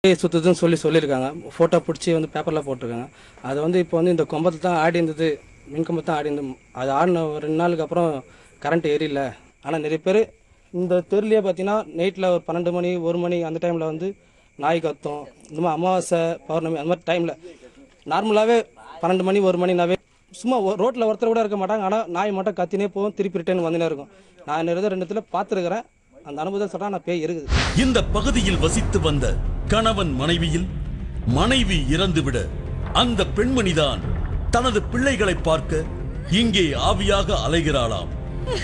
பேய் சுற்றுதுன்னு சொல்லி சொல்லியிருக்காங்க ஃபோட்டோ பிடிச்சி வந்து பேப்பரில் போட்டிருக்காங்க அது வந்து இப்போ வந்து இந்த கொம்பத்தில் தான் ஆடி இருந்தது மின் கம்பத்து தான் ஆடி இருந்தது அது ஆடின ஒரு ரெண்டு நாளுக்கு அப்புறம் கரண்ட் எரியல ஆனால் நிறைய பேர் இந்த தெருலேயே பார்த்தீங்கன்னா நைட்டில் ஒரு பன்னெண்டு மணி ஒரு மணி அந்த டைமில் வந்து நாய் கத்தும் இந்த மாதிரி அமாவாசை பௌர்ணமி அந்த மாதிரி டைமில் நார்மலாகவே பன்னெண்டு மணி ஒரு மணினாவே சும்மா ரோட்டில் ஒருத்தர் கூட இருக்க மாட்டாங்க ஆனால் நாய் மட்டும் கத்தினே போகும் திருப்பி ரிட்டர்ன் வந்துனே இருக்கும் நான் நிறைய ரெண்டு இடத்துல பார்த்துருக்கிறேன் அந்த அனுபவம் சொல்கிறேன் நான் பேய் இருக்குது இந்த பகுதியில் வசித்து வந்த கணவன் மனைவியில் மனைவி இறந்துவிட அந்த பெண்மணிதான் தனது பிள்ளைகளை பார்க்க இங்கே ஆவியாக அலைகிறாளாம்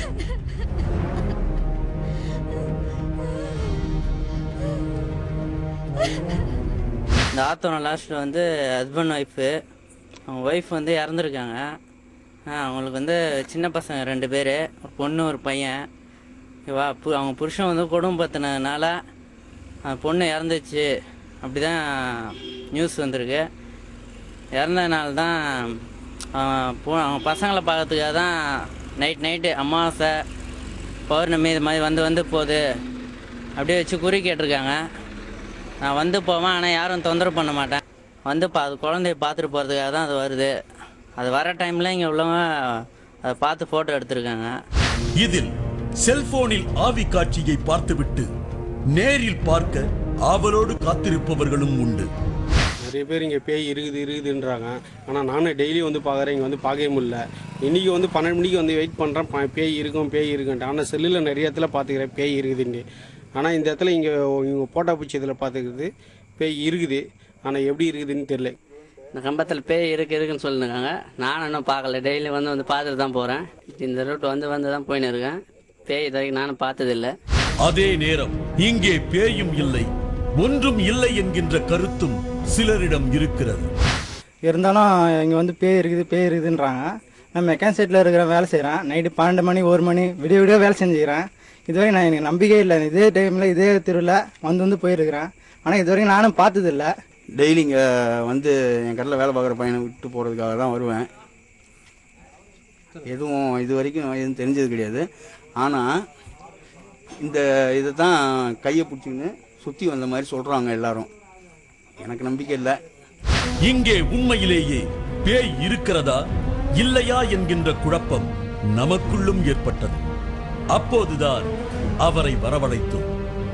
இந்த ஆத்தோன லாஸ்ட்டில் வந்து ஹஸ்பண்ட் ஒய்ஃபு அவங்க ஒய்ஃப் வந்து இறந்துருக்காங்க ஆ, அவங்களுக்கு வந்து சின்ன பசங்க ரெண்டு பேர் ஒரு பொண்ணு ஒரு பையன் வா பு அவங்க புருஷன் வந்து குடும்பத்தினதுனால அந்த பொண்ணு இறந்துச்சு அப்படி தான் நியூஸ் வந்திருக்கு இறந்ததுனால தான் அவன் பொ- அவங்க பசங்களை பார்க்கறதுக்காக தான் நைட் நைட்டு அமாவாசை பௌர்ணமி இது மாதிரி வந்து வந்து போகுது அப்படியே வச்சு குறி கேட்டிருக்காங்க நான் வந்து போவேன் ஆனால் யாரும் தொந்தரவு பண்ண மாட்டேன் வந்து பா அது குழந்தைய பார்த்துட்டு போகிறதுக்காக தான் அது வருது அது வர டைமில் இங்கே உள்ளவங்க அதை பார்த்து ஃபோட்டோ எடுத்திருக்காங்க இதில் செல்போனில் ஆவி காட்சியை பார்த்துவிட்டு நேரில் பார்க்க ஆவலோடு காத்திருப்பவர்களும் உண்டு நிறைய பேர் இங்கே பேய் இருக்குது இருக்குதுன்றாங்க ஆனால் நானும் டெய்லி வந்து பார்க்குறேன் இங்கே வந்து பார்க்கவே முடியல இன்றைக்கி வந்து பன்னெண்டு மணிக்கு வந்து வெயிட் பண்ணுறேன் ப- பேய் இருக்கும் பேய் இருக்குன்ட்டு ஆனால் செல்லில் நிறைய இடத்துல பார்த்துக்கிறேன் பேய் இருக்குதுன்ட்டு ஆனால் இந்த இடத்துல இங்கே இவங்க போட்டா பூச்சி இதில் பார்த்துக்கிறது பேய் இருக்குது ஆனால் எப்படி இருக்குதுன்னு தெரியல இந்த கம்பத்தில் பேய் இருக்கு இருக்குன்னு சொல்லிருக்காங்க நானும் இன்னும் பார்க்கல டெய்லி வந்து வந்து பார்த்துட்டு தான் போகிறேன் இந்த ரூட் வந்து வந்து தான் போயின்னு இருக்கேன் பேய் இது வரைக்கும் நானும் பார்த்ததில்லை அதே நேரம் இங்கே பேயும் இல்லை ஒன்றும் இல்லை என்கின்ற கருத்தும் சிலரிடம் இருக்கிறது இருந்தாலும் இங்கே வந்து பேய் இருக்குது பேய் இருக்குதுன்றாங்க நான் மெக்கான் சைட்டில் இருக்கிற வேலை செய்கிறேன் நைட்டு பன்னெண்டு மணி ஒரு மணி விடிய விடிய வேலை செஞ்சுக்கிறேன் இதுவரை நான் எனக்கு நம்பிக்கையே இல்லை இதே டைமில் இதே தெருவில் வந்து வந்து போயிருக்கிறேன் ஆனால் இதுவரைக்கும் நானும் பார்த்ததில்ல டெய்லி இங்கே வந்து என் கடையில் வேலை பார்க்குற பையனை விட்டு போகிறதுக்காக தான் வருவேன் எதுவும் இது வரைக்கும் எதுவும் தெரிஞ்சது கிடையாது ஆனால் இந்த இதை தான் கையை பிடிச்சின்னு சுற்றி வந்த மாதிரி சொல்கிறாங்க எல்லாரும் எனக்கு நம்பிக்கை இல்லை இங்கே உண்மையிலேயே பேய் இருக்கிறதா இல்லையா என்கின்ற குழப்பம் நமக்குள்ளும் ஏற்பட்டது அப்போதுதான் அவரை வரவழைத்தோம்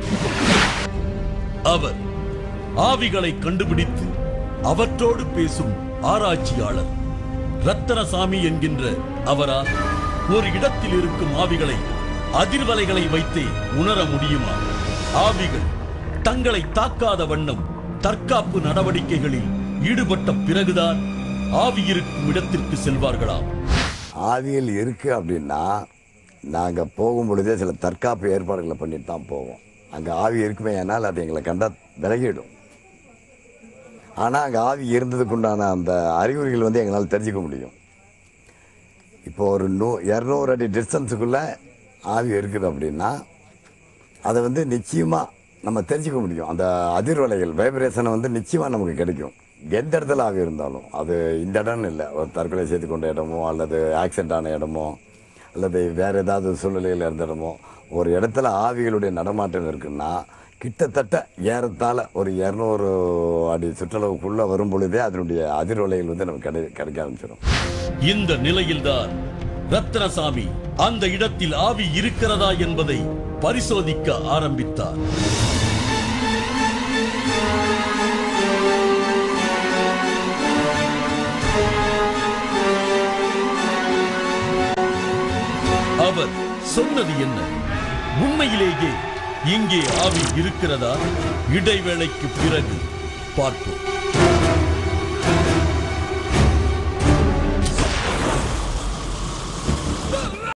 அவர் ஆவிகளை கண்டுபிடித்து அவற்றோடு பேசும் ஆராய்ச்சியாளர் ரத்தனசாமி என்கின்ற அவரால் ஒரு இடத்தில் இருக்கும் ஆவிகளை அதிர்வலைகளை வைத்தே உணர முடியுமா ஆவிகள் தங்களை தாக்காத வண்ணம் தற்காப்பு நடவடிக்கைகளில் ஈடுபட்ட பிறகுதான் ஆவி இருக்கும் இடத்திற்கு செல்வார்களாம் ஆவியல் இருக்கு அப்படின்னா நாங்கள் போகும் பொழுதே சில தற்காப்பு ஏற்பாடுகளை பண்ணிட்டு தான் போவோம் அங்கே ஆவி இருக்குமே ஆனால் அது எங்களை கண்டா விலகிடும் ஆனால் அங்கே ஆவி இருந்ததுக்கு உண்டான அந்த அறிகுறிகள் வந்து எங்களால் தெரிஞ்சுக்க முடியும் இப்போ ஒரு நூ இரநூறு அடி டிஸ்டன்ஸுக்குள்ளே ஆவி இருக்குது அப்படின்னா அதை வந்து நிச்சயமாக நம்ம தெரிஞ்சுக்க முடியும் அந்த அதிர்வலைகள் வைப்ரேஷனை வந்து நிச்சயமாக நமக்கு கிடைக்கும் எந்த இடத்துல ஆவி இருந்தாலும் அது இந்த இடம்னு இல்லை ஒரு தற்கொலை செய்து கொண்ட இடமோ அல்லது ஆக்சிடென்ட் ஆன இடமோ அல்லது வேறு ஏதாவது சூழ்நிலையில் இருந்த இடமோ ஒரு இடத்துல ஆவிகளுடைய நடமாட்டம் இருக்குன்னா கிட்டத்தட்ட ஏறத்தாழ ஒரு இரநூறு அடி சுற்றளவுக்குள்ளே வரும் பொழுதே அதனுடைய அதிர்வலைகள் வந்து நமக்கு கிடை கிடைக்க ஆரம்பிச்சிடும் இந்த நிலையில்தான் ரத்னசாமி அந்த இடத்தில் ஆவி இருக்கிறதா என்பதை பரிசோதிக்க ஆரம்பித்தார் அவர் சொன்னது என்ன உண்மையிலேயே இங்கே ஆவி இருக்கிறதா இடைவேளைக்கு பிறகு பார்ப்போம்